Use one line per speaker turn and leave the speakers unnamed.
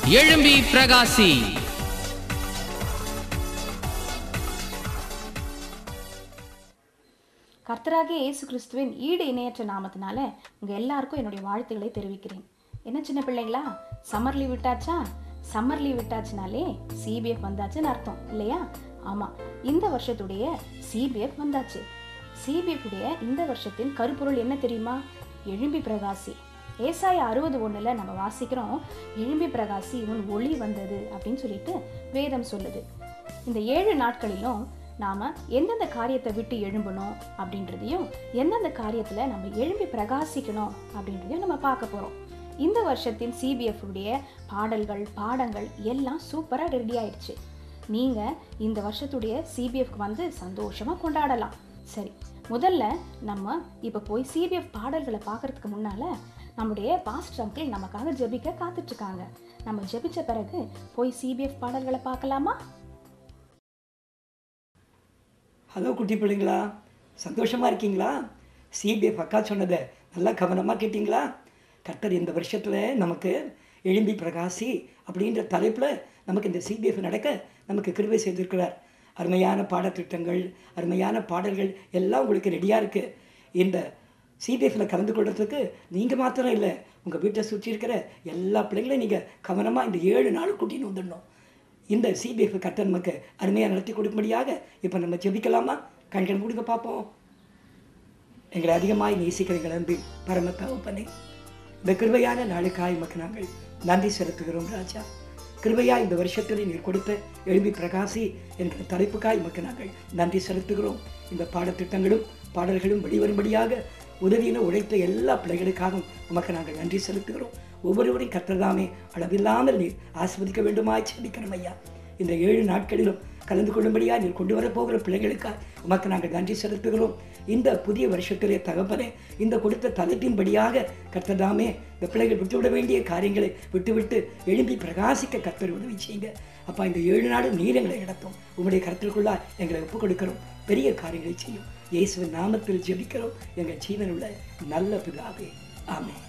எழும்பி பிரகாசி
கர்த்தராகிய இயேசு கிறிஸ்துவின் ஈடு இணையற்ற நாமத்தினால உங்கள் எல்லாருக்கும் என்னுடைய வாழ்த்துக்களை தெரிவிக்கிறேன் என்ன சின்ன பிள்ளைங்களா சம்மர் லீவ் விட்டாச்சா சம்மர் லீவ் விட்டாச்சுனாலே சிபிஎஃப் வந்தாச்சுன்னு அர்த்தம் இல்லையா ஆமாம் இந்த வருஷத்துடைய சிபிஎஃப் வந்தாச்சு சிபிஎஃப் உடைய இந்த வருஷத்தின் கருப்பொருள் என்ன தெரியுமா எழும்பி பிரகாசி ஏசாய அறுபது ஒன்றில் நம்ம வாசிக்கிறோம் எழும்பி பிரகாசி உன் ஒளி வந்தது அப்படின்னு சொல்லிட்டு வேதம் சொல்லுது இந்த ஏழு நாட்களிலும் நாம எந்தெந்த காரியத்தை விட்டு எழும்பணும் அப்படின்றதையும் எந்தெந்த காரியத்தில் நம்ம எழும்பி பிரகாசிக்கணும் அப்படின்றதையும் நம்ம பார்க்க போகிறோம் இந்த வருஷத்தின் சிபிஎஃப் உடைய பாடல்கள் பாடங்கள் எல்லாம் சூப்பராக ரெடி ஆயிடுச்சு நீங்கள் இந்த வருஷத்துடைய சிபிஎஃப்க்கு வந்து சந்தோஷமாக கொண்டாடலாம் சரி முதல்ல நம்ம இப்போ போய் சிபிஎஃப் பாடல்களை பார்க்கறதுக்கு முன்னால் நம்முடைய பாஸ்டர் அங்கிள் நமக்காக ஜெபிக்க காத்துட்ருக்காங்க நம்ம ஜெபிச்ச பிறகு போய் சிபிஎஃப் பாடல்களை பார்க்கலாமா
ஹலோ குட்டி பிள்ளைங்களா சந்தோஷமாக இருக்கீங்களா சிபிஎஃப் அக்கா சொன்னதை நல்லா கவனமாக கேட்டிங்களா கர்த்தர் இந்த வருஷத்தில் நமக்கு எழும்பி பிரகாசி அப்படின்ற தலைப்பில் நமக்கு இந்த சிபிஎஃப் நடக்க நமக்கு கிருபை செய்திருக்கிறார் அருமையான பாடத்திட்டங்கள் அருமையான பாடல்கள் எல்லாம் உங்களுக்கு ரெடியாக இருக்குது இந்த சிபிஎஃப்ல கலந்து கொள்றதுக்கு நீங்கள் மாத்திரம் இல்லை உங்கள் வீட்டை சுற்றி இருக்கிற எல்லா பிள்ளைங்களையும் நீங்கள் கவனமாக இந்த ஏழு நாள் கூட்டின்னு வந்துடணும் இந்த சிபிஎஃப் கர்த்தர் நமக்கு அருமையாக நடத்தி கொடுக்கும்படியாக இப்போ நம்ம ஜெபிக்கலாமா கண்கள் கொடுக்க பார்ப்போம் எங்களை அதிகமாய் நேசிக்கிற எங்கள் அன்பின் பரம தகப்பனே இந்த கிருபையான நாளுக்காய் மக்கு நாங்கள் நன்றி செலுத்துகிறோம் ராஜா கிருபையா இந்த வருஷத்தில் நீர் கொடுத்த எழும்பி பிரகாசி என்கிற தலைப்புக்காய் மக்கு நாங்கள் நன்றி செலுத்துகிறோம் இந்த பாடத்திட்டங்களும் பாடல்களும் வெளிவரும்படியாக உதவியின உழைத்த எல்லா பிள்ளைகளுக்காகவும் உமக்கு நாங்கள் நன்றி செலுத்துகிறோம் ஒவ்வொருவரையும் கர்த்தர்தாமே அளவில்லாமல் நீர் ஆஸ்வதிக்க வேண்டுமாய் செபிக்கிறோம் ஐயா இந்த ஏழு நாட்களிலும் கலந்து கொள்ளும்படியாக நீர் கொண்டு வரப்போகிற பிள்ளைகளுக்காக உமக்கு நாங்கள் நன்றி செலுத்துகிறோம் இந்த புதிய வருஷத்திலே தகப்பனே இந்த கொடுத்த தலைப்பின்படியாக கர்த்தர்தாமே இந்த பிள்ளைகள் விட்டுவிட வேண்டிய காரியங்களை விட்டுவிட்டு எழும்பி பிரகாசிக்க கர்த்தர் உதவி செய்யுங்க அப்பா இந்த ஏழு நாடு நீர் எங்களை நடத்தும் உங்களுடைய கருத்திற்குள்ளா எங்களை ஒப்புக் கொடுக்கிறோம் பெரிய காரியங்களை செய்யும் இயேசுவின் நாமத்தில் ஜெபிக்கிறோம் எங்கள் ஜீவனுள்ள நல்ல பிதாவே ஆமென்